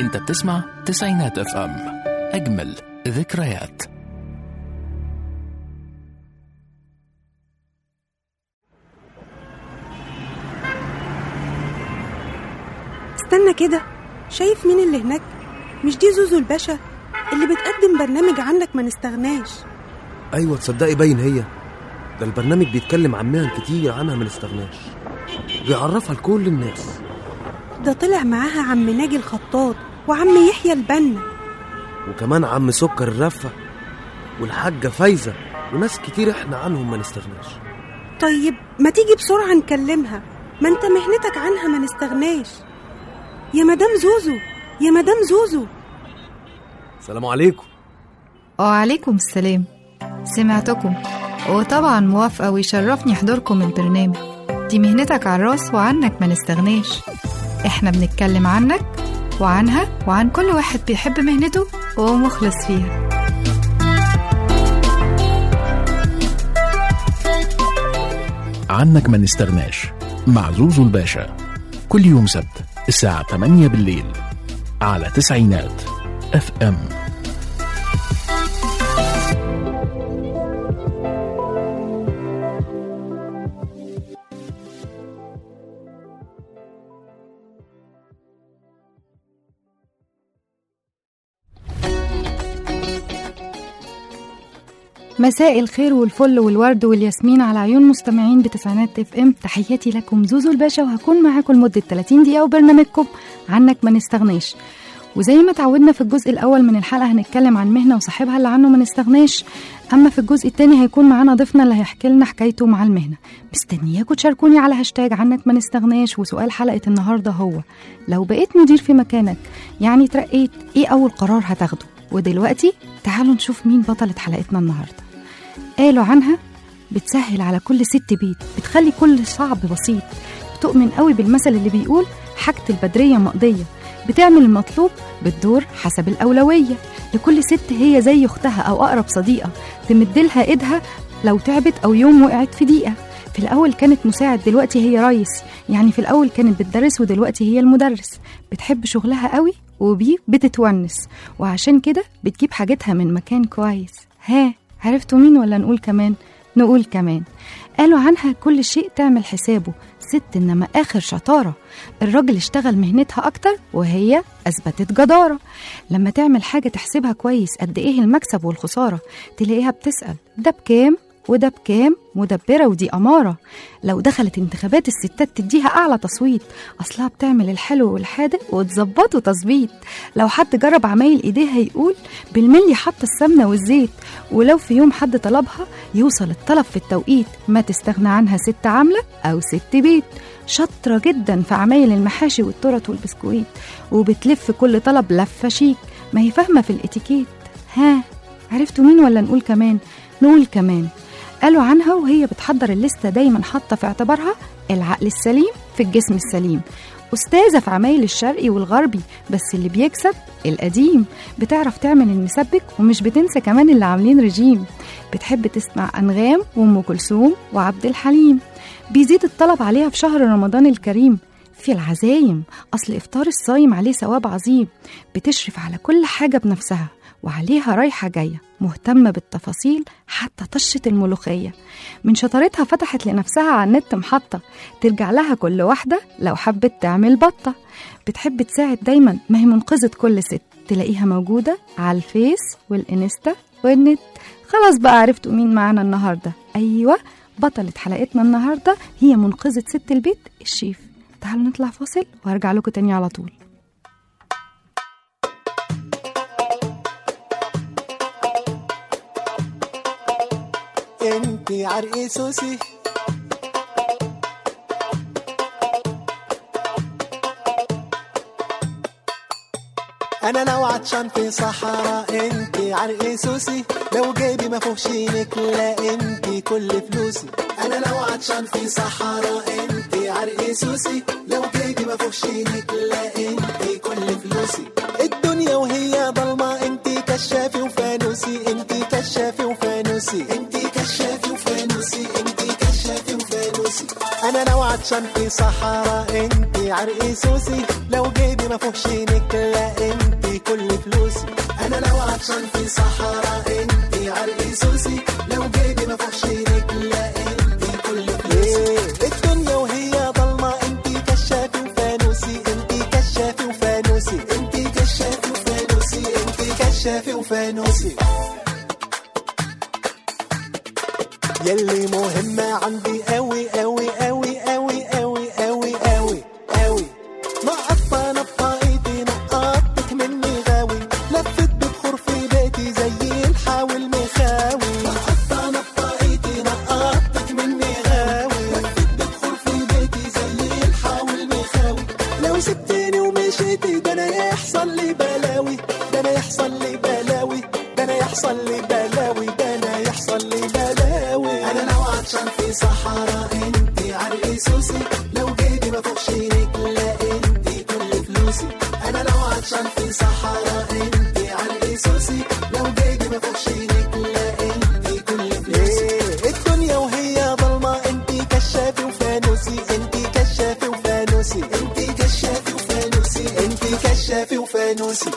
انت بتسمع تسعينات اف ام اجمل ذكريات استنى كده شايف مين اللي هناك مش دي زوزو الباشا اللي بتقدم برنامج عنك ما نستغناش ايوه تصدقي باين هي ده البرنامج بيتكلم عن مهن كتير عنها ما نستغناش بيعرفها لكل الناس ده طلع معاها عم ناجي الخطاط وعم يحيى البنا وكمان عم سكر الرفة والحاجة فايزة وناس كتير احنا عنهم ما نستغناش طيب ما تيجي بسرعة نكلمها ما انت مهنتك عنها ما نستغناش يا مدام زوزو يا مدام زوزو السلام عليكم وعليكم السلام سمعتكم وطبعا موافقة ويشرفني حضوركم البرنامج دي مهنتك على الراس وعنك ما نستغناش احنا بنتكلم عنك وعنها وعن كل واحد بيحب مهنته ومخلص فيها عنك ما نستغناش مع زوزو الباشا كل يوم سبت الساعة 8 بالليل على تسعينات اف ام مساء الخير والفل والورد والياسمين على عيون مستمعين بتسعينات اف ام تحياتي لكم زوزو الباشا وهكون معاكم لمدة 30 دقيقة وبرنامجكم عنك ما نستغناش وزي ما تعودنا في الجزء الأول من الحلقة هنتكلم عن مهنة وصاحبها اللي عنه ما نستغناش أما في الجزء التاني هيكون معانا ضيفنا اللي هيحكي لنا حكايته مع المهنة مستنياكم تشاركوني على هاشتاج عنك ما نستغناش وسؤال حلقة النهاردة هو لو بقيت مدير في مكانك يعني ترقيت ايه أول قرار هتاخده ودلوقتي تعالوا نشوف مين بطلة حلقتنا النهارده قالوا عنها بتسهل على كل ست بيت بتخلي كل صعب بسيط بتؤمن قوي بالمثل اللي بيقول حاجة البدرية مقضية بتعمل المطلوب بالدور حسب الأولوية لكل ست هي زي أختها أو أقرب صديقة تمدلها إيدها لو تعبت أو يوم وقعت في دقيقة في الأول كانت مساعد دلوقتي هي ريس يعني في الأول كانت بتدرس ودلوقتي هي المدرس بتحب شغلها قوي وبيه بتتونس وعشان كده بتجيب حاجتها من مكان كويس ها عرفتوا مين ولا نقول كمان نقول كمان قالوا عنها كل شيء تعمل حسابه ست انما اخر شطاره الراجل اشتغل مهنتها اكتر وهي اثبتت جداره لما تعمل حاجه تحسبها كويس قد ايه المكسب والخساره تلاقيها بتسال ده بكام وده بكام مدبرة ودي أمارة لو دخلت انتخابات الستات تديها أعلى تصويت أصلها بتعمل الحلو والحادق وتظبطه تظبيط لو حد جرب عمايل إيديها يقول بالملي حط السمنة والزيت ولو في يوم حد طلبها يوصل الطلب في التوقيت ما تستغنى عنها ست عاملة أو ست بيت شاطرة جدا في عمايل المحاشي والترط والبسكويت وبتلف كل طلب لفة شيك ما هي فاهمة في الاتيكيت ها عرفتوا مين ولا نقول كمان نقول كمان قالوا عنها وهي بتحضر الليسته دايما حاطه في اعتبارها العقل السليم في الجسم السليم أستاذة في عمايل الشرقي والغربي بس اللي بيكسب القديم بتعرف تعمل المسبك ومش بتنسى كمان اللي عاملين رجيم بتحب تسمع أنغام وأم كلثوم وعبد الحليم بيزيد الطلب عليها في شهر رمضان الكريم في العزايم أصل إفطار الصايم عليه ثواب عظيم بتشرف على كل حاجة بنفسها وعليها رايحة جاية مهتمة بالتفاصيل حتى طشة الملوخية من شطارتها فتحت لنفسها على النت محطة ترجع لها كل واحدة لو حبت تعمل بطة بتحب تساعد دايما ما هي منقذة كل ست تلاقيها موجودة على الفيس والإنستا والنت خلاص بقى عرفتوا مين معانا النهاردة أيوة بطلة حلقتنا النهاردة هي منقذة ست البيت الشيف تعالوا نطلع فاصل وهرجع لكم تاني على طول انتي عرقي سوسي انا لو عطشان في صحراء انتي عرقي سوسي لو جيبي ما فيهوش لا انتي كل فلوسي انا لو عطشان في صحراء انتي عرقي سوسي لو جيبي ما فيهوش لا انتي كل فلوسي الدنيا وهي ضلمة انتي كشافي وفانوسي انتي كشافي وفانوسي انتي كشافي وفانوسي انتي كشافي وفانوسي انا لو عطشان عطشان في صحراء انت عرقي سوسي لو جيبي ما فيهوش نكلة انت كل فلوسي انا لو عطشان في صحراء انت عرقي سوسي لو جيبي ما فيهوش نكلة انت كل فلوسي الدنيا وهي ضلمة انت كشافي وفانوسي انت كشافي وفانوسي انت كشافي وفانوسي انت كشافي وفانوسي يلي مهمة عندي قوي قوي قوي قوي قوي قوي قوي قوي نقطة نطقيتي نقطتك مني غاوي لفت ببخور في بيتي زي الحاوي المخاوي نقطة نطقيتي نقطتك مني غاوي لفت ببخور في بيتي زي الحاوي المخاوي لو سبتني ومشيتي ده انا يحصل لي بلاوي ده انا يحصل لي بلاوي ده انا يحصل لي بلاوي ده انا يحصل لي بلاوي انا لو عطشان في صحراء انت عرقي سوسي لو جيبي ما فوقش نكلة انت كل فلوسي انا لو عطشان في صحراء انت عرقي سوسي لو جيبي ما فوقش نكلة انت كل فلوسي الدنيا وهي ضلمة انت كشافي وفانوسي انت كشافي وفانوسي انت كشافي وفانوسي انت كشافي وفانوسي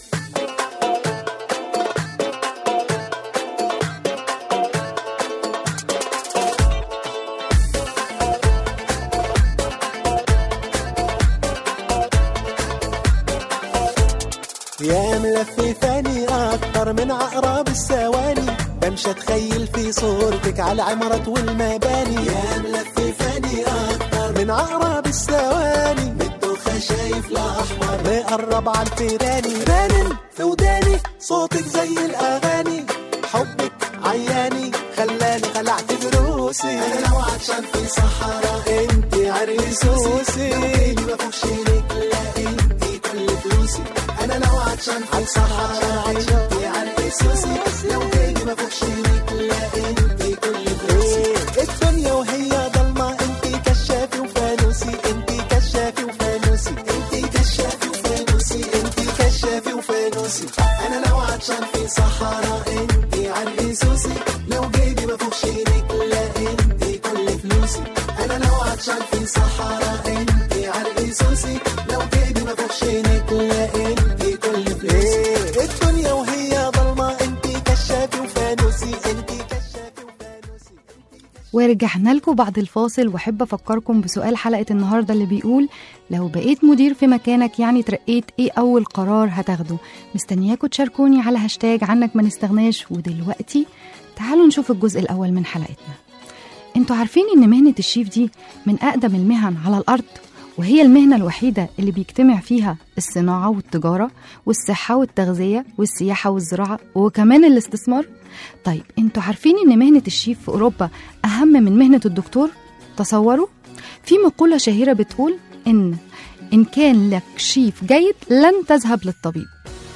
يا ملففاني اكتر من عقرب الثواني بمشي اتخيل في صورتك على العمارات والمباني يا ملففاني اكتر من عقرب الثواني بالدوخة شايف الاحمر مقرب على الفيراني رانن في وداني صوتك زي الاغاني حبك عياني خلاني خلعت دروسي انا لو عطشان في صحراء انت عريسوسي ما فيهوش لا انت كل فلوسي انا لو عطشان في صحراء انت عريسوسي لو جيبي ما فيهوش لا انت كل فلوسي الدنيا وهي ضلمة انت كشافي وفانوسي انت كشافي وفانوسي انت كشافي وفانوسي انت كشافي وفانوسي انا لو عطشان في صحراء انت عرقي سوسي لو جيبي ما فيهوش لا انت كل فلوسي انا لو عطشان في صحراء انت عرقي سوسي لو جيبي ما فيهوش لا انت كل فلوسي الدنيا وهي ضلمة انت كشافي وفانوسي انت كشافي وفانوسي ورجعنا لكم بعد الفاصل واحب افكركم بسؤال حلقه النهارده اللي بيقول لو بقيت مدير في مكانك يعني ترقيت ايه اول قرار هتاخده مستنياكم تشاركوني على هاشتاج عنك ما نستغناش ودلوقتي تعالوا نشوف الجزء الاول من حلقتنا انتوا عارفين ان مهنه الشيف دي من اقدم المهن على الارض وهي المهنة الوحيدة اللي بيجتمع فيها الصناعة والتجارة والصحة والتغذية والسياحة والزراعة وكمان الاستثمار طيب انتوا عارفين ان مهنة الشيف في أوروبا أهم من مهنة الدكتور؟ تصوروا في مقولة شهيرة بتقول إن إن كان لك شيف جيد لن تذهب للطبيب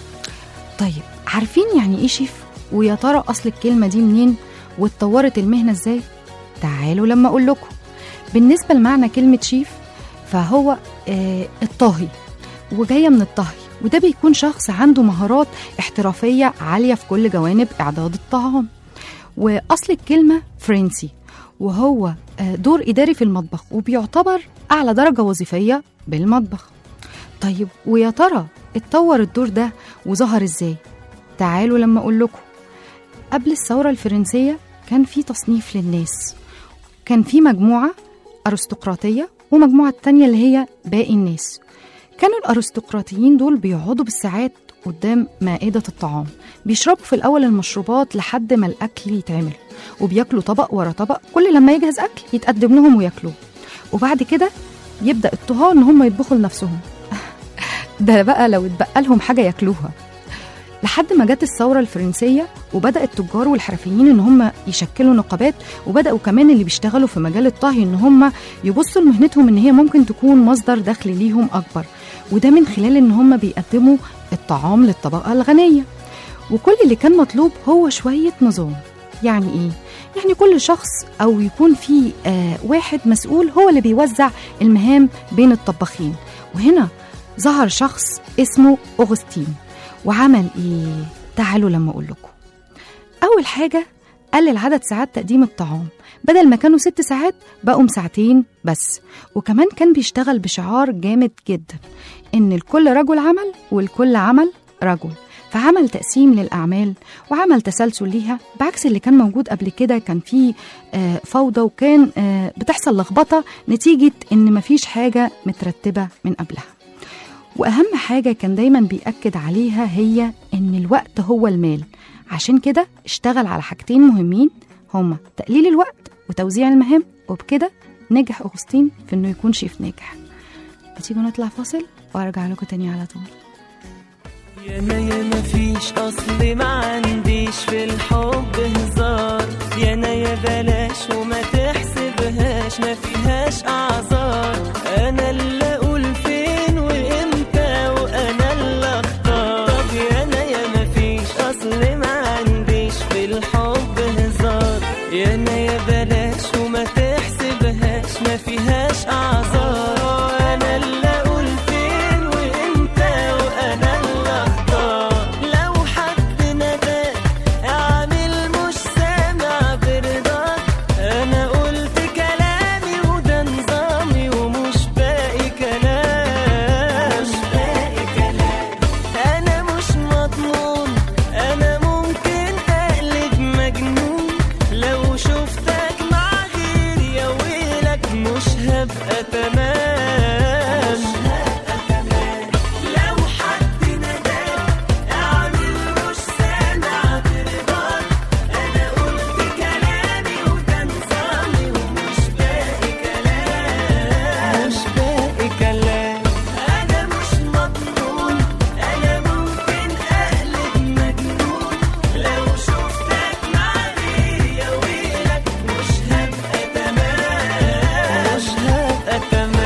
طيب عارفين يعني إيه شيف؟ ويا ترى أصل الكلمة دي منين؟ واتطورت المهنة إزاي؟ تعالوا لما أقول لكم بالنسبة لمعنى كلمة شيف فهو آه الطاهي وجاية من الطهي وده بيكون شخص عنده مهارات احترافية عالية في كل جوانب إعداد الطعام وأصل الكلمة فرنسي وهو آه دور إداري في المطبخ وبيعتبر أعلى درجة وظيفية بالمطبخ طيب ويا ترى اتطور الدور ده وظهر ازاي تعالوا لما اقول لكم قبل الثورة الفرنسية كان في تصنيف للناس كان في مجموعة أرستقراطية ومجموعة تانية اللي هي باقي الناس كانوا الأرستقراطيين دول بيقعدوا بالساعات قدام مائدة الطعام بيشربوا في الأول المشروبات لحد ما الأكل يتعمل وبياكلوا طبق ورا طبق كل لما يجهز أكل يتقدم لهم وياكلوه وبعد كده يبدأ الطهاة إن هم يطبخوا لنفسهم ده بقى لو اتبقى لهم حاجة ياكلوها لحد ما جت الثورة الفرنسية وبدأ التجار والحرفيين إن هم يشكلوا نقابات وبدأوا كمان اللي بيشتغلوا في مجال الطهي إن هم يبصوا لمهنتهم إن هي ممكن تكون مصدر دخل ليهم أكبر وده من خلال إن هم بيقدموا الطعام للطبقة الغنية وكل اللي كان مطلوب هو شوية نظام يعني إيه؟ يعني كل شخص أو يكون في آه واحد مسؤول هو اللي بيوزع المهام بين الطباخين وهنا ظهر شخص اسمه أغسطين وعمل إيه؟ تعالوا لما أقول لكم أول حاجة قلل عدد ساعات تقديم الطعام بدل ما كانوا ست ساعات بقوا ساعتين بس وكمان كان بيشتغل بشعار جامد جدا إن الكل رجل عمل والكل عمل رجل فعمل تقسيم للأعمال وعمل تسلسل ليها بعكس اللي كان موجود قبل كده كان فيه آه، فوضى وكان آه، بتحصل لخبطة نتيجة إن مفيش حاجة مترتبة من قبلها وأهم حاجة كان دايما بيأكد عليها هي إن الوقت هو المال عشان كده اشتغل على حاجتين مهمين هما تقليل الوقت وتوزيع المهام وبكده نجح أغسطين في إنه يكون شيف ناجح بتيجوا نطلع فاصل وأرجع لكم تاني على طول يانا يا ما فيش اصل ما عنديش في الحب هزار يانا يا بلاش وما تحسبهاش ما فيهاش اعذار انا اللي اقول فين وامتى وانا اللي اختار طب يانا يا ما فيش اصل ما عنديش في الحب هزار يانا يا بلاش وما تحسبهاش ما فيهاش اعذار انا اللي اقول فين وامتى وانا اللي اختار لو حد نداك اعمل مش سامع برضاك انا قلت كلامي وده نظامي ومش باقي كلام مش باقي كلام انا مش مضمون انا ممكن اقلب مجنون لو شفتك مع غيري يا ويلك مش هبقى تمام مش هبقى تمام لو حد نداك اعمل مش سامع برضاك انا قلت كلامي وده نظامي ومش باقي كلام مش باقي كلام انا مش مضمون انا ممكن اقلب مجنون لو شفتك مع غيري يا ويلك مش هبقى تمام مش هبقى تمام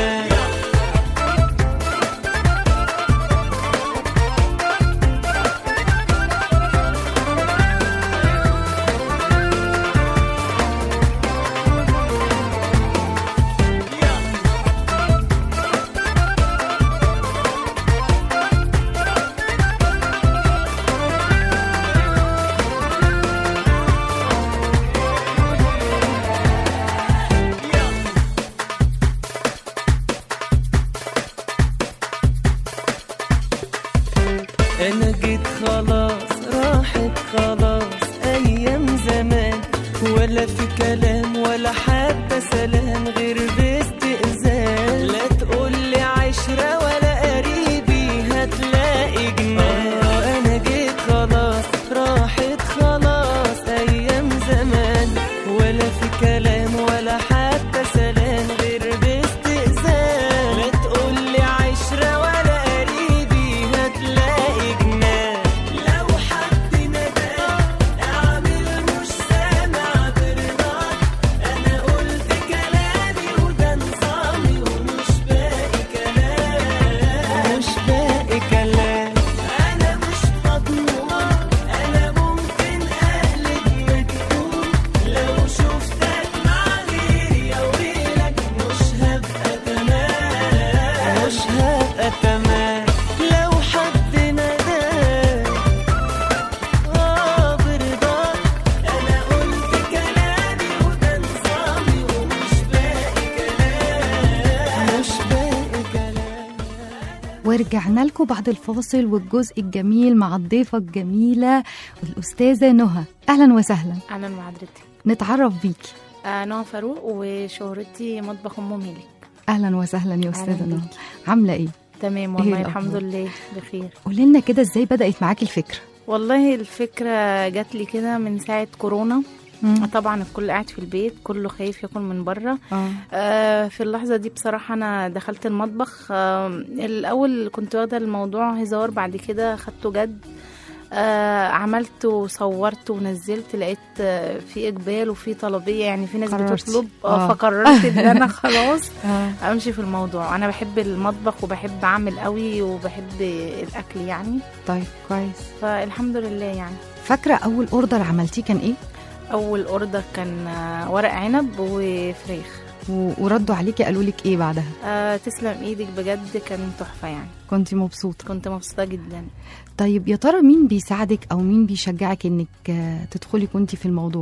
انا جيت خلاص راحت خلاص ايام زمان ولا في كلام ولا حتى سلام غير باستئذان لا تقولي عشرة ولا قريبي هتلاقي جنان آه، انا جيت خلاص راحت خلاص ايام زمان ولا في كلام ولا حتى سلام غير باستئذان لا تقولي عشرة ولا قريبي هتلاقي جنان لو حد نداك اعمل مش سامع برضاك انا قلت كلامي وده نظامي ومش باقي كلام مش باقي كلام انا مش مضمون انا ممكن اقلب مجنون لو شفتك مع غيري يا ويلك مش هبقى تمام مش هبقى تمام لو حد ناداك اه برضاك انا قلت كلامي وده نظامي ومش باقي كلام مش باقي كلام ورجعنا لكم بعد الفاصل والجزء الجميل مع الضيفة الجميلة الأستاذة نهى أهلا وسهلا اهلا مع حضرتك نتعرف بيكي آه نوع فاروق وشهرتي مطبخ ام ميلك أهلا وسهلا يا أستاذة أهلاً نهى بيكي. عاملة إيه؟ تمام إيه والله الأخبار؟ الحمد لله بخير قولي لنا كده إزاي بدأت معاكي الفكرة؟ والله الفكرة جات لي كده من ساعة كورونا مم. طبعا الكل قاعد في البيت كله خايف ياكل من بره آه. آه في اللحظة دي بصراحة أنا دخلت المطبخ آه الأول كنت واخدة الموضوع هزار بعد كده خدته جد آه عملت وصورت ونزلت لقيت آه في إقبال وفي طلبية يعني في ناس قررتي. بتطلب آه. آه فقررت إن أنا خلاص آه. امشي في الموضوع انا بحب المطبخ وبحب اعمل قوي وبحب الاكل يعني طيب كويس فالحمد لله يعني فاكرة أول أوردر عملتيه كان إيه؟ اول اوردر كان آه، ورق عنب وفريخ و- وردوا عليكي قالوا لك إيه بعدها؟ آه تسلم ايدك بجد كان تحفه يعني كنتي مبسوطة كنت مبسوطه جدا طيب يا ترى مين بيساعدك أو مين بيشجعك إنك آه، تدخلي كنتي في الموضوع؟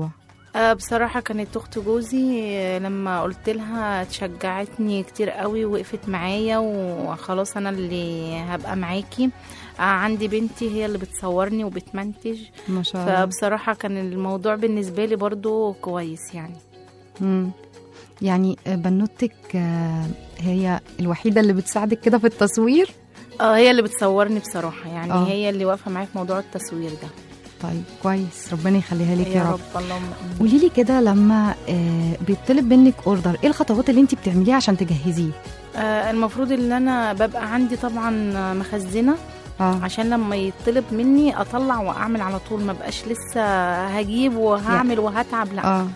آه، بصراحة كانت أخت جوزي آه، لما قلت لها تشجعتني كتير قوي وقفت معايا وخلاص أنا اللي هبقى معاكي آه، عندي بنتي هي اللي بتصورني وبتمنتج ما شاء الله فبصراحة كان الموضوع بالنسبة لي برضو كويس يعني مم. يعني آه، بنوتك آه، هي الوحيدة اللي بتساعدك كده في التصوير اه هي اللي بتصورني بصراحة يعني آه. هي اللي واقفة معايا في موضوع التصوير ده طيب كويس ربنا يخليها لك يا رب اللهم آمين. قولي لي كده لما آه، بيطلب منك اوردر ايه الخطوات اللي انت بتعمليها عشان تجهزيه آه، المفروض ان انا ببقى عندي طبعا مخزنة اه عشان لما يطلب مني اطلع واعمل على طول ما بقاش لسه هجيب وهعمل وهتعب لا اه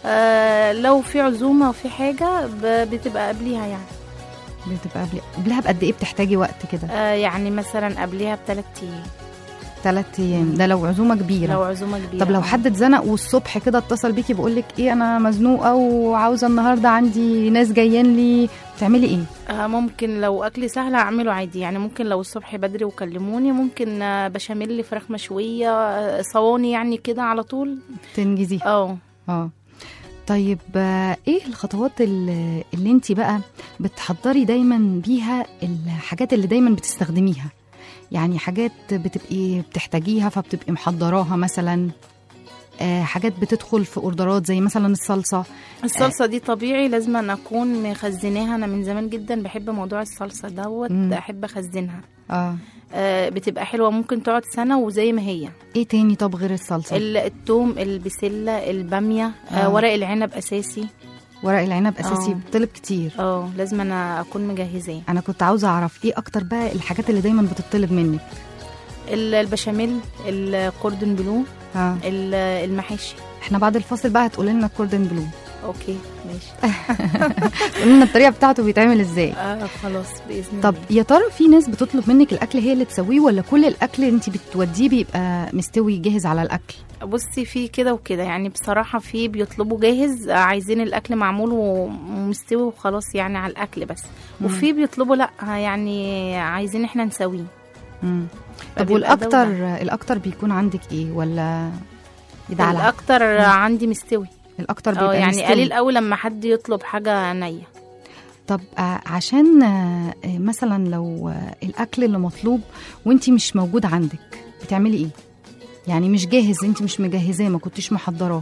آه لو في عزومه وفي حاجه ب- بتبقى قبليها يعني بتبقى قبل قبلها بقد ايه بتحتاجي وقت كده آه يعني مثلا قبليها بثلاث ايام ثلاث ايام ده لو عزومه كبيره لو عزومه كبيره طب لو آه. حد اتزنق والصبح كده اتصل بيكي بيقول لك ايه انا مزنوقه وعاوزه النهارده عندي ناس جايين لي بتعملي ايه آه ممكن لو اكل سهل اعمله عادي يعني ممكن لو الصبح بدري وكلموني ممكن آه بشاميل فراخ مشويه آه، صواني يعني كده على طول تنجزيه اه اه طيب آه، ايه الخطوات اللي, اللي انت بقى بتحضري دايما بيها الحاجات اللي دايما بتستخدميها يعني حاجات بتبقي بتحتاجيها فبتبقي محضراها مثلا آه حاجات بتدخل في اوردرات زي مثلا الصلصه الصلصه دي طبيعي لازم أن اكون مخزناها انا من زمان جدا بحب موضوع الصلصه دوت مم. احب اخزنها اه آه بتبقى حلوه ممكن تقعد سنه وزي ما هي ايه تاني طب غير الصلصه ال- التوم البسله الباميه آه. آه. ورق العنب اساسي ورق العنب اساسي آه. بطلب كتير اه لازم انا اكون مجهزاه انا كنت عاوزه اعرف ايه اكتر بقى الحاجات اللي دايما بتطلب منك ال- البشاميل الكوردون بلو اه ال- المحاشي احنا بعد الفاصل بقى هتقولي لنا الكوردن بلو اوكي ماشي قولي لنا الطريقه بتاعته بيتعمل ازاي اه خلاص باذن طب الله يا ترى في ناس بتطلب منك الاكل هي اللي تسويه ولا كل الاكل انت بتوديه بيبقى مستوي جاهز على الاكل بصي في كده وكده يعني بصراحه في بيطلبوا جاهز آه، عايزين الاكل معمول ومستوي وخلاص يعني على الاكل بس وفي بيطلبوا لا يعني عايزين احنا نسويه مم. طب فبيبقى والاكتر ده الاكتر بيكون عندك ايه ولا ده على الاكتر عندي مستوي الاكتر اه بيبقى يعني مستوي. قليل قوي لما حد يطلب حاجه نيه طب آه، عشان آه، آه، مثلا لو آه، الاكل اللي مطلوب وانت مش موجود عندك بتعملي ايه يعني مش جاهز انت مش مجهزاه ما كنتيش محضراه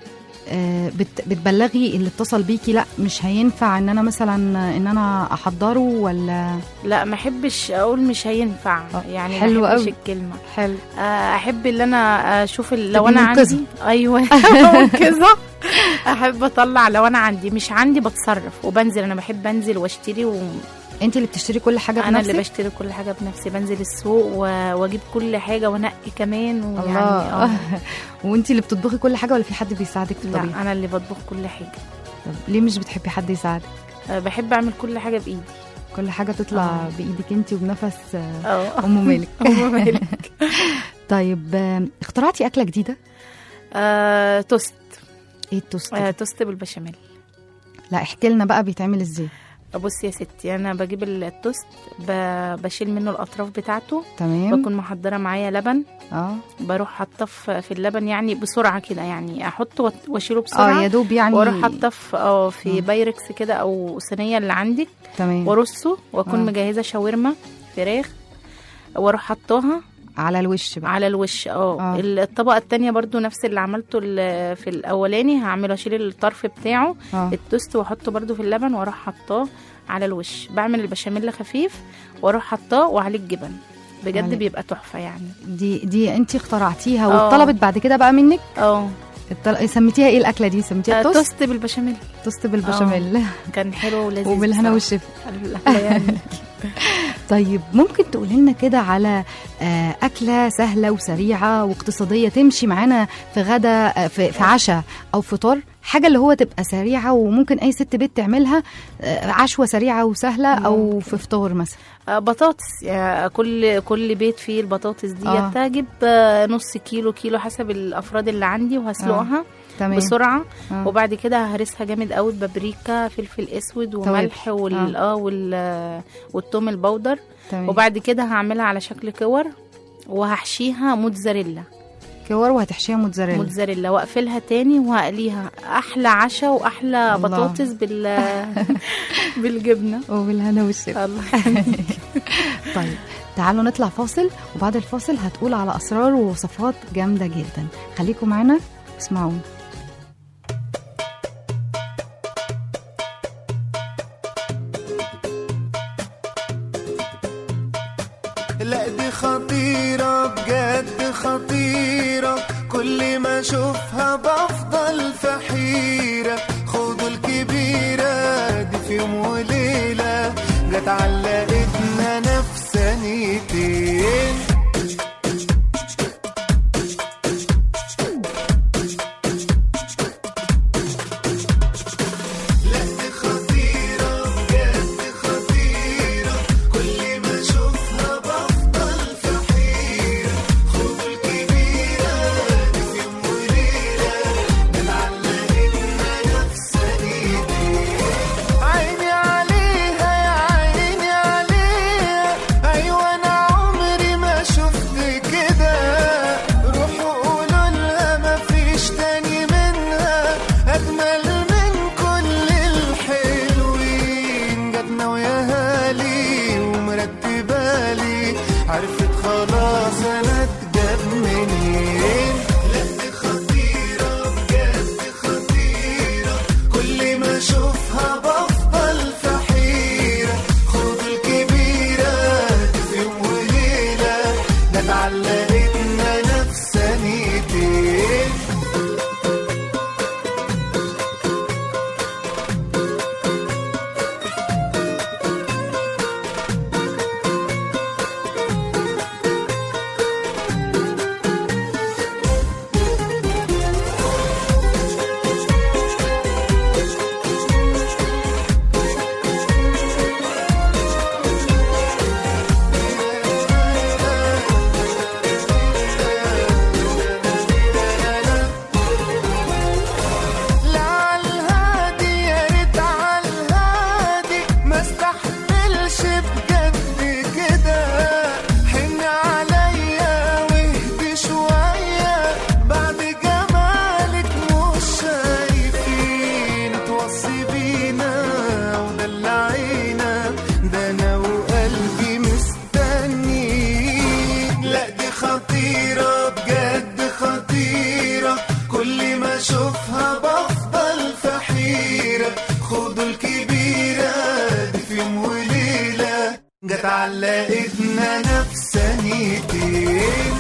آه، بت- بتبلغي اللي اتصل بيكي لا مش هينفع ان انا مثلا ان انا احضره ولا لا ما احبش اقول مش هينفع آه، يعني حلو ما احبش قوي. الكلمه حلو آه، احب ان انا اشوف ال- لو تبقي انا منقذة. عندي ايوه منقذه احب اطلع لو انا عندي مش عندي بتصرف وبنزل انا بحب انزل واشتري وانا انت اللي بتشتري كل حاجه اللي بنفسك بشتري كل حاجه بنفسي بنزل السوق و- واجيب كل حاجه وانقي كمان ويعني الله آه. وانت اللي بتطبخي كل حاجه ولا في حد بيساعدك في الطبيخ لا انا اللي بطبخ كل حاجه طب ليه مش بتحبي حد يساعدك آه، بحب اعمل كل حاجه بايدي كل حاجه تطلع آه. بايدك انت وبنفس آه، اه ام مالك أم مالك. طيب آه، اخترعتي اكله جديده آه، توست ايه التوست آه، ده؟ توست بالبشاميل لا احكي لنا بقى بيتعمل ازاي بصي يا ستي انا بجيب التوست ب- بشيل منه الاطراف بتاعته تمام بكون محضره معايا لبن اه بروح حاطه في في اللبن يعني بسرعه كده يعني احطه وأت- واشيله اه بسرعه يا دوب يعني واروح حاطه في اه في آه. بايركس كده او صينيه اللي عندك تمام وارصه واكون آه. مجهزه شاورما فراخ واروح حطاها على الوش بقى على الوش اه آه. الطبقه التانية برضو نفس اللي عملته ال- في الاولاني هعمله اشيل الطرف بتاعه اه التوست واحطه برضو في اللبن واروح حطاه على الوش بعمل البشاميل خفيف واروح حطاه وعليه الجبن بجد عليه. بيبقى تحفه يعني دي دي انت اخترعتيها آه. واتطلبت بعد كده بقى منك اه الطل... سميتيها ايه الاكله دي سميتيها آه، توست توست بالبشاميل توست بالبشاميل كان حلو ولذيذ وبالهنا بصراحة. والشفا الله يعني طيب ممكن تقولي لنا كده على آه، أكلة سهلة وسريعة واقتصادية تمشي معانا في غدا آه، في, في عشاء أو فطار حاجة اللي هو تبقى سريعة وممكن أي ست بيت تعملها آه، عشوة سريعة وسهلة أو في فطار مثلا آه، بطاطس يعني كل كل بيت فيه البطاطس دي آه. هجيب آه، نص كيلو كيلو حسب الافراد اللي عندي وهسلقها تمام بسرعه آه. وبعد كده هرسها جامد قوي ببابريكا فلفل اسود وملح وال اه وال والثوم البودر تمام وبعد كده هعملها على شكل كور وهحشيها موتزاريلا كور وهتحشيها موتزاريلا موتزاريلا واقفلها تاني وهقليها احلى عشاء واحلى الله. بطاطس بال بالجبنه وبالهنا والشفا الله طيب تعالوا نطلع فاصل وبعد الفاصل هتقول على اسرار ووصفات جامده جدا خليكم معانا اسمعونا لا دي خطيرة بجد خطيرة كل ما اشوفها بفضل في حيرة خدوا الكبيرة دي في يوم وليلة جت علقتنا نفسانيتين لا دي خطيرة بجد خطيرة كل ما اشوفها بفضل في حيرة خدوا الكبيرة دي في يوم وليلة بنعلقتنا نفسانيتين عيني عليها يا عيني عليها ايوه انا عمري ما شفت كده روحوا قولوا لها ما فيش تاني منها اجمل من كل الحلوين جاتنا وياها لي ومرتبالي عرفت خلاص انا اتجاب منين لا دي خطيرة بجد خطيرة كل ما اشوفها بفضل في حيرة خد الكبيرة دي في يوم وليلة ده اتعلقتنا نفسانيتين لا عالهادي يا ريت عالهادي ما استحملش بجد كده حن عليا واهدي شوية بعد جمالك مش شايفين توصي بينا ودلعينا ده انا وقلبي مستنيين لا دي خطيرة بجد خطيرة كل ما اشوفها بفضل في حيرة خدوا الكبيرة دي في يوم وليلة جت علقتنا نفسانيتين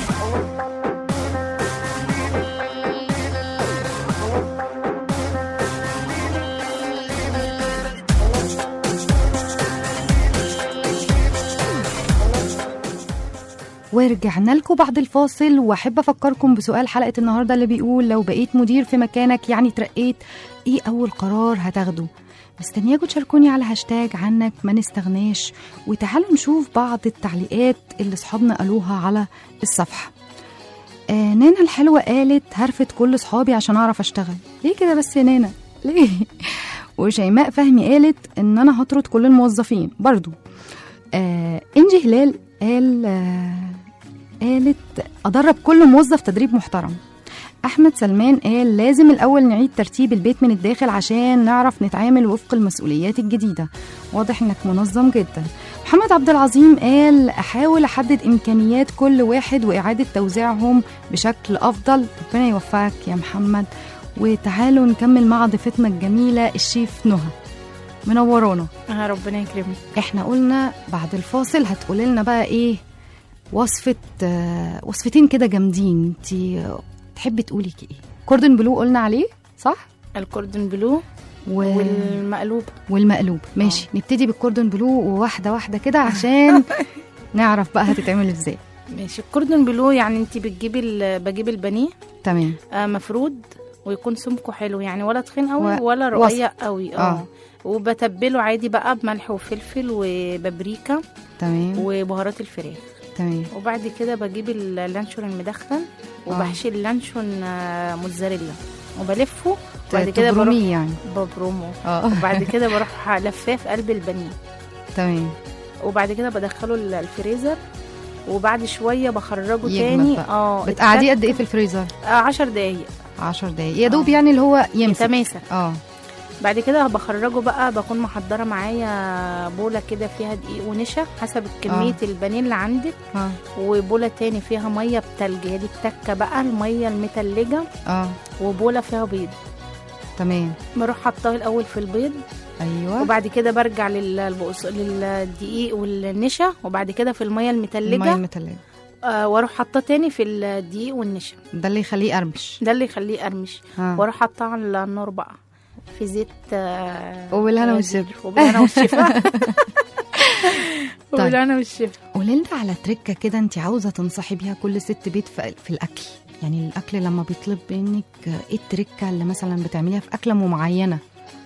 ورجعنا لكم بعد الفاصل واحب افكركم بسؤال حلقه النهارده اللي بيقول لو بقيت مدير في مكانك يعني ترقيت ايه اول قرار هتاخده مستنياكم تشاركوني على هاشتاج عنك ما نستغناش وتعالوا نشوف بعض التعليقات اللي صحابنا قالوها على الصفحه آه نانا الحلوه قالت هرفد كل صحابي عشان اعرف اشتغل ليه كده بس يا نانا ليه وشيماء فهمي قالت ان انا هطرد كل الموظفين برضو آه انجي هلال قال آه قالت أدرب كل موظف تدريب محترم أحمد سلمان قال لازم الأول نعيد ترتيب البيت من الداخل عشان نعرف نتعامل وفق المسؤوليات الجديدة واضح إنك منظم جدا محمد عبد العظيم قال أحاول أحدد إمكانيات كل واحد وإعادة توزيعهم بشكل أفضل ربنا يوفقك يا محمد وتعالوا نكمل مع ضيفتنا الجميلة الشيف نهى منورانا آه، ربنا يكرمك احنا قلنا بعد الفاصل هتقولي لنا بقى ايه وصفة آه، وصفتين كده جامدين انت تحبي تقولي ايه كوردن بلو قلنا عليه صح الكوردون بلو و... والمقلوب والمقلوب ماشي نبتدي بالكوردن بلو وواحده واحده كده عشان نعرف بقى هتتعمل ازاي ماشي الكوردون بلو يعني انت بتجيبي ال- بجيب البانيه تمام آه مفرود ويكون سمكه حلو يعني ولا تخين قوي و- ولا رقيق قوي آه. اه وبتبله عادي بقى بملح وفلفل وبابريكا تمام وبهارات الفراخ تمام وبعد كده بجيب اللانشون المدخن وبحشي اللانشون آه، موتزاريلا وبلفه وبعد كده بروح تبرميه يعني ببرومه اه وبعد كده بروح لفاه في قلب البانيه تمام وبعد كده بدخله ال- الفريزر وبعد شويه بخرجه يجمد تاني بقى. اه بتقعديه اتك- قد ايه في الفريزر آه 10 دقايق 10 دقايق يا دوب آه. يعني اللي هو يمسك يتماسك اه بعد كده بخرجه بقى بكون محضره معايا بوله كده فيها دقيق ونشا حسب كميه آه. البانيه اللي عندك اه وبوله تاني فيها ميه بتلج هي دي التكه بقى الميه المتلجه اه وبوله فيها بيض تمام بروح حطاه الاول في البيض ايوه وبعد كده برجع للبقص- للدقيق والنشا وبعد كده في الميه الميه المتلجه المتلجه آه واروح حاطاه تاني في الدقيق والنشا ده اللي يخليه يقرمش ده اللي يخليه يقرمش اه واروح حاطاه على النار بقى في زيت آه وبالهنا آه، والشفا. زيت. وبالهنا والشفا وبالهنا والشفا قولي لنا على تركه كده انت عاوزه تنصحي بيها كل ست بيت في, في الاكل يعني الاكل لما بيطلب منك ايه التركه اللي مثلا بتعمليها في اكله معينه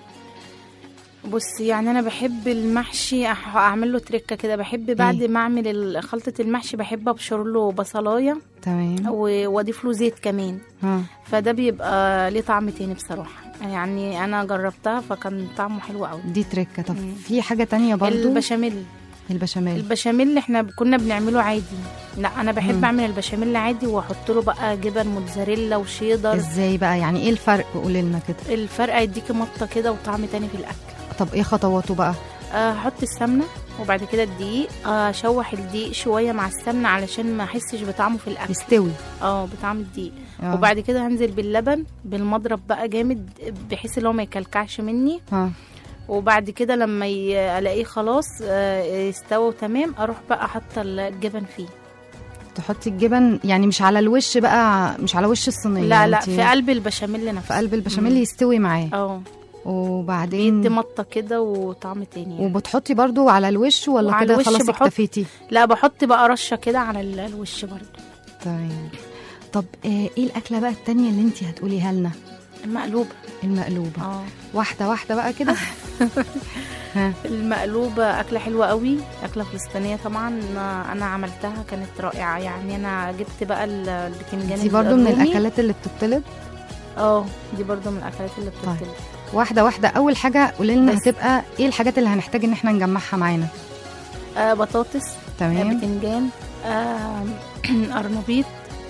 بص يعني انا بحب المحشي أح- اعمل له تركه كده بحب بعد إيه؟ ما اعمل ال- خلطه المحشي بحب ابشر له بصلايه تمام و- واضيف له زيت كمان ها فده بيبقى ليه طعم تاني بصراحه يعني انا جربتها فكان طعمه حلو قوي دي تركه طب مم. في حاجه تانية برضو البشاميل البشاميل البشاميل احنا كنا بنعمله عادي لا انا بحب مم. اعمل البشاميل عادي واحط له بقى جبن موتزاريلا وشيدر ازاي بقى يعني ايه الفرق قولي لنا كده الفرق هيديكي مطه كده وطعم تاني في الاكل طب ايه خطواته بقى آه، هحط السمنه وبعد كده الدقيق آه، اشوح الدقيق شويه مع السمنه علشان ما احسش بطعمه في الاكل يستوي اه بطعم الدقيق آه. وبعد كده هنزل باللبن بالمضرب بقى جامد بحيث ان هو ما يكلكعش مني ها وبعد كده لما ي- الاقيه خلاص آه، يستوى تمام اروح بقى حاطه الجبن فيه تحطي الجبن يعني مش على الوش بقى مش على وش الصينيه لا لا انت في قلب البشاميل نفسه في قلب البشاميل مم. يستوي معاه اه وبعدين بيدي مطه كده وطعم تاني يعني. وبتحطي برضو على الوش ولا وعلى كده الوش خلاص بحط- اكتفيتي لا بحط بقى رشه كده على ال- الوش برضو تمام طب آه، ايه الاكله بقى التانية اللي انت هتقوليها لنا المقلوبه المقلوبه اه واحده واحده بقى كده ها المقلوبة أكلة حلوة قوي أكلة فلسطينية طبعا أنا عملتها كانت رائعة يعني أنا جبت بقى ال- البتنجان دي برضو من الرومي. الاكلات اللي بتطلب اه دي برضو من الأكلات اللي طيب. بتطلب واحده واحده اول حاجه قولي لنا بس. هتبقى ايه الحاجات اللي هنحتاج ان احنا نجمعها معانا آه بطاطس آه تمام بتنجان آه قرنبيط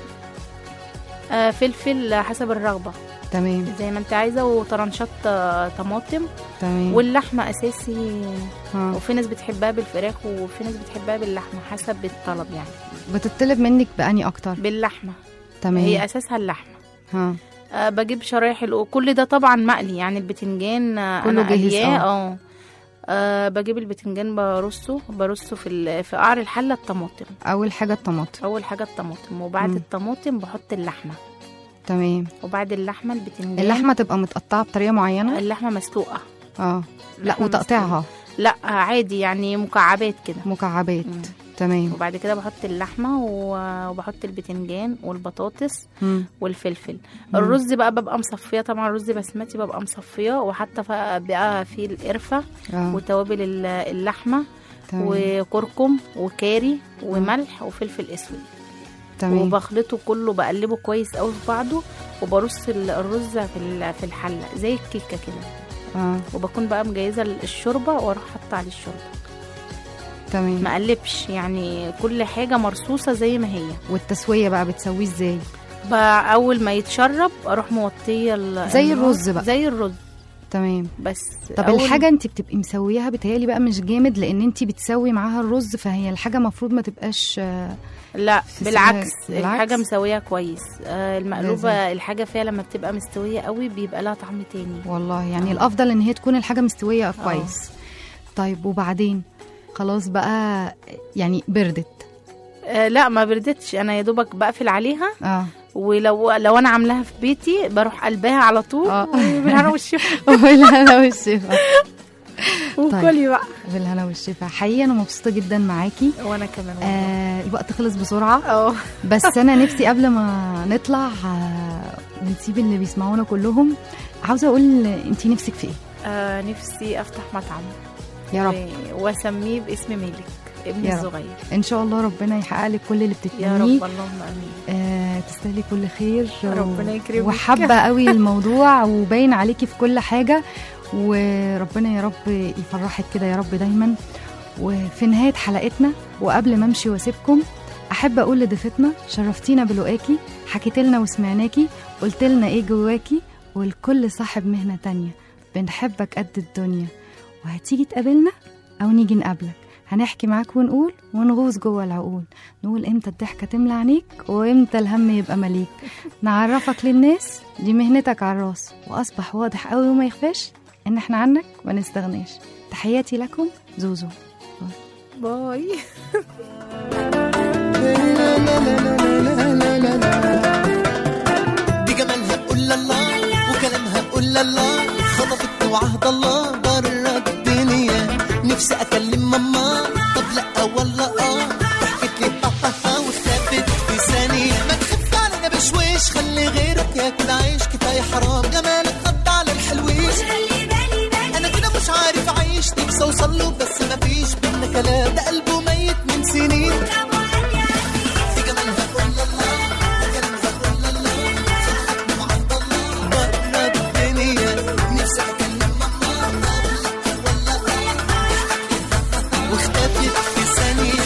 آه فلفل حسب الرغبة تمام زي ما انت عايزة وطرنشات آه، طماطم تمام واللحمة أساسي ها. وفي ناس بتحبها بالفراخ وفي ناس بتحبها باللحمة حسب الطلب يعني بتطلب منك بأني اكتر باللحمة تمام هي أساسها اللحمة ها أه بجيب شرايح الق- كل ده طبعا مقلي يعني البتنجان آه، كله أنا جاهز، قلياه، آه. اه آه، بجيب البتنجان برصه برصه في ال- في قعر الحله الطماطم اول حاجه الطماطم اول حاجه الطماطم وبعد مم. الطماطم بحط اللحمه تمام وبعد اللحمه البتنجان اللحمه تبقى متقطعه بطريقه معينه اللحمه مسلوقه اه لا اللحمة وتقطيعها لا عادي يعني مكعبات كده مكعبات مم. تمام وبعد كده بحط اللحمه و- وبحط البتنجان والبطاطس مم. والفلفل مم. الرز بقى ببقى مصفيه طبعا رز بسمتي ببقى مصفيه وحتى ف- بقى فيه القرفه اه وتوابل ال- اللحمه تمام وكركم وكاري وملح وفلفل اسود تمام وبخلطه كله بقلبه كويس قوي في بعضه وبرص ال- الرز في ال- في الحله زي الكيكه كده اه وبكون بقى مجهزه الشوربه واروح حاطه عليه الشوربه تمام ما اقلبش يعني كل حاجه مرصوصه زي ما هي والتسويه بقى بتسويه ازاي بقى اول ما يتشرب اروح موطيه ال- زي النار. الرز بقى. زي الرز تمام بس طب أول- الحاجه انت بتبقي مسويها بتهيالي بقى مش جامد لان انت بتسوي معاها الرز فهي الحاجه المفروض ما تبقاش آه، لا في بالعكس سنة- بالعكس؟ الحاجه مسويه كويس آه المقلوبه لازم. الحاجه فيها لما بتبقى مستويه قوي بيبقى لها طعم تاني والله يعني آه. الافضل ان هي تكون الحاجه مستويه كويس طيب وبعدين خلاص بقى يعني بردت آه لا ما بردتش انا يا دوبك بقفل عليها اه ولو لو انا عاملاها في بيتي بروح قلبها على طول آه. بالهنا والشفا بالهنا والشفا وكلي بقى بالهنا والشفا حقيقي انا مبسوطه جدا معاكي وانا كمان والله. آه الوقت خلص بسرعه اه بس انا نفسي قبل ما نطلع آه ونسيب اللي بيسمعونا كلهم عاوزه اقول انت نفسك في ايه آه نفسي افتح مطعم يا رب و- واسميه باسم مالك ابني يا رب. الصغير ان شاء الله ربنا يحقق لك كل اللي يا بتتمنيه رب اللهم امين آه تستاهلي كل خير ربنا يكرمك. وحابه قوي الموضوع وباين عليكي في كل حاجه وربنا يا رب يفرحك كده يا رب دايما وفي نهايه حلقتنا وقبل ما امشي واسيبكم احب اقول لضيفتنا شرفتينا بلقاكي حكيت لنا وسمعناكي قلت لنا ايه جواكي والكل صاحب مهنه تانية بنحبك قد الدنيا وهتيجي تقابلنا او نيجي نقابلك هنحكي معاك ونقول ونغوص جوه العقول نقول امتى الضحكه تملى عينيك وامتى الهم يبقى مليك نعرفك للناس دي مهنتك على الراس واصبح واضح قوي وما يخفاش ان احنا عنك ما نستغناش تحياتي لكم زوزو باي دي جمالها قول الله وكلامها قول الله خطفتني وعهد الله بره الدنيا نفسي اكلم ماما طب لا والله اه ضحكت لي ها ها ها واختفت في ثانية ما تخف علينا بشويش خلي غيرك ياكل عيش كفاية حرام جمالك غطى على الحلويش انا كده مش عارف اعيش نفسي اوصل له بس ما فيش بينا كلام ده قلبه ميت من سنين في جمالها قول الله وكلامها قول الله خلقتني وعند الله بره الدنيا نفسي اكلم ماما والله واختفت في ثانيه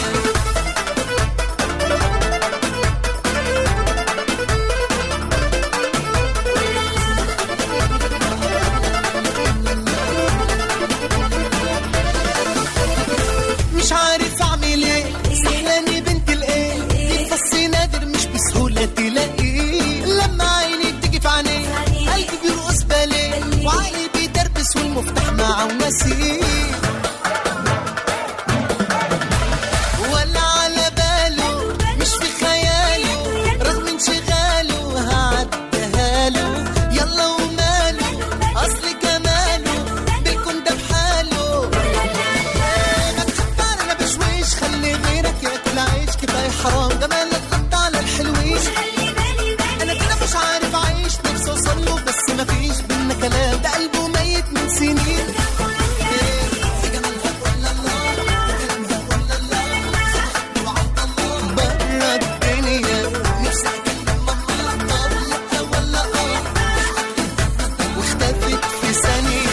مش عارف اعمل ايه سحلاني بنت الايه دي فص نادر مش بسهوله تلاقيه لما عيني بتيجي في عينيه قلبي بيرقص باليه وعقلي بيدربس والمفتاح معاه ونسيه ولا على باله مش في خياله رغم انشغاله هعديها له يلا وماله اصل جماله بالكون ده بحاله ما تخبر انا بشويش خلي غيرك ياكل عيش كفايه حرام جمالك غطى على الحلوين انا كده مش عارف اعيش نفسي اوصل له بس ما فيش بينا كلام ده قلبه ميت من سنين في جمالها قول الله وكلامها قول الله وعد الله بره الدنيا نفسي اكلم ماما طب لا ولا اه واختفت في ثانيه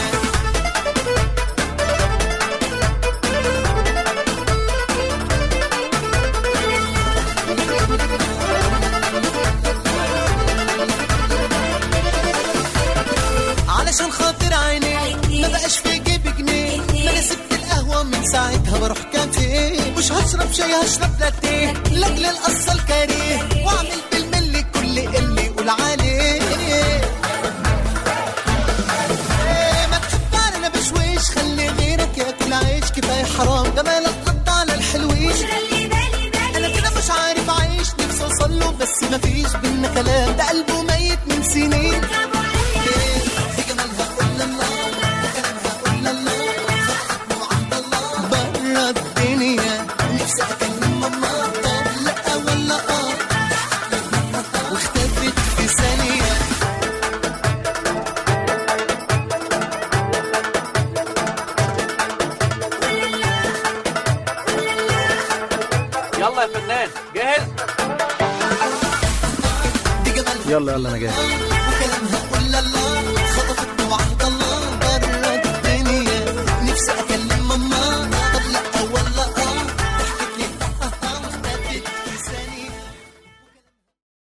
علشان خاطر عيني ما بقاش في جيبي جنيه ما انا سبت القهوه من ساعتها بروح كافيه مش هشرب شاي هشرب لاتيه لاجل القصه الكاريه واعمل بالملي كل اللي يقول عليه إيه، ما تخبر انا بشويش خلي غيرك ياكل عيش كفايه حرام جمالك غطى على الحلوين انا كده مش عارف اعيش نفسي اوصل له بس ما فيش بينا كلام ده قلبه ميت من سنين في جمالها قول الله وكلامها قول الله خلقتني وعند الله بره الدنيا نفسي اكلم ماما طب لا ولا اه واختفت في ثانيه يلا يا فنان جاهز دي جمالها يلا يلا انا جاهز وكلامها